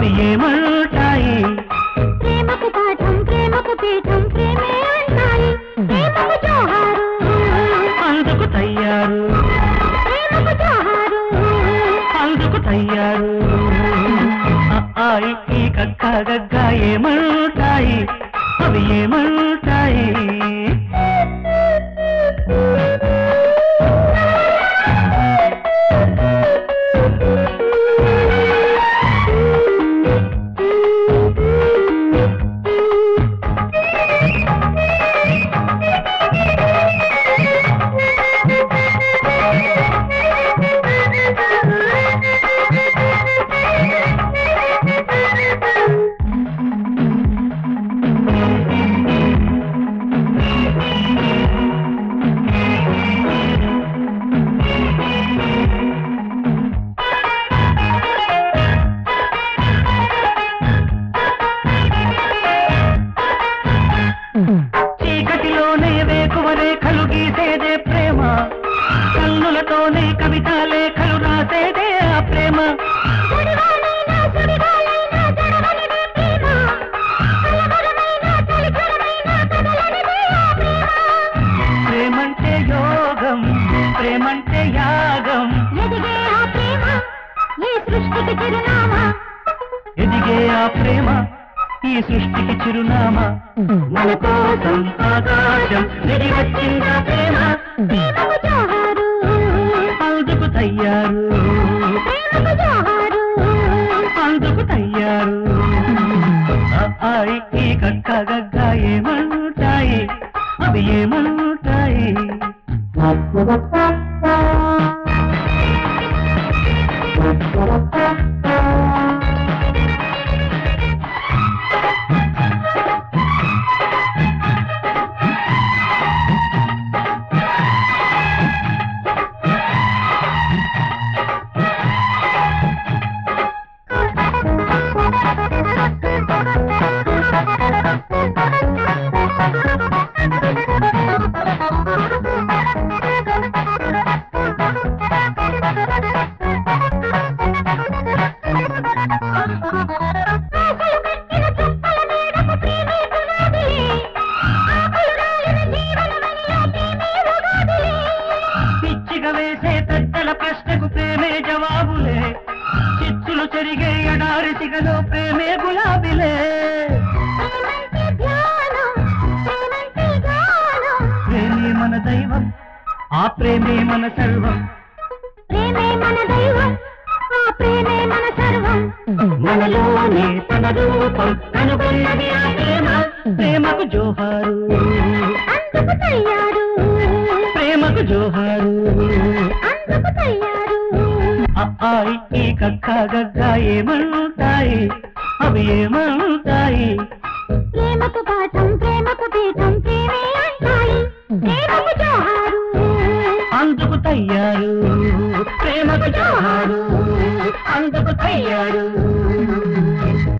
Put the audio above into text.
అవి ఏమంటాయి ప్రేమకు పాఠం ప్రేమకు పీఠం ప్రేమే అంటాయి ప్రేమకు జోహారు అందుకు తయ్యారు ప్రేమకు జోహారు అందుకు తయ్యారు ఆ, ఆ, ఈ, ఈ కక్క గగ్గ ఏమంటాయి అవి ఏమంటాయి చీకటిలోనే వేకువ రేఖలు గీసేదే ప్రేమ కన్నులతోనే కవిత లేఖలు రాసేదే ఆ ప్రేమ సుడిగాలైనా సుడిగాలైనా జడవనిదే ప్రేమ కలవరమైనా చలిచలమైనా కదలనిదే ఆ ప్రేమ ప్రేమంటే యోగం ప్రేమంటే యాగం ఎదిగే ఆ ప్రేమ ఈ సృష్టికి చిరునామా ఎదిగే ఆ ప్రేమ ఈ సృష్టికి చిరునామా మన కోసం ఆకాశం దిగి వచ్చిందా ప్రేమ ప్రేమకు జోహారు అందుకు తయ్యారు ప్రేమకు జోహారు అందుకు తయ్యారు ఆ, ఆ, ఈ, ఈ కక్క గగ్గ ఏమంటాయి అవి ఏమంటాయి పిచ్చిగా వేసే పెద్దల ప్రశ్నకు ప్రేమే జవాబులే చిచ్చులు చెరిగే ఎడారి సిగలో ప్రేమే గులాబిలే ప్రేమే మన దైవం ఆ ప్రేమే మన సర్వం ప్రేమే మన దైవం ఆ ప్రేమే మన సర్వం మనలోనే తన రూపం కనుగొన్నది ఆ ప్రేమ ప్రేమకు జోహారు అందుకు తయ్యారు ప్రేమకు జోహారు అందుకు తయ్యారు ఆ, ఆ, ఈ, ఈ కక్క గగ్గ ఏమంటాయి అవి ఏమంటాయి ప్రేమకు పాఠం ప్రేమకు పీఠం ప్రేమే అంటాయి ప్రేమకు జోహారు అందుకు తయ్యారు ప్రేమకు జోహారు అందుకు తయ్యారు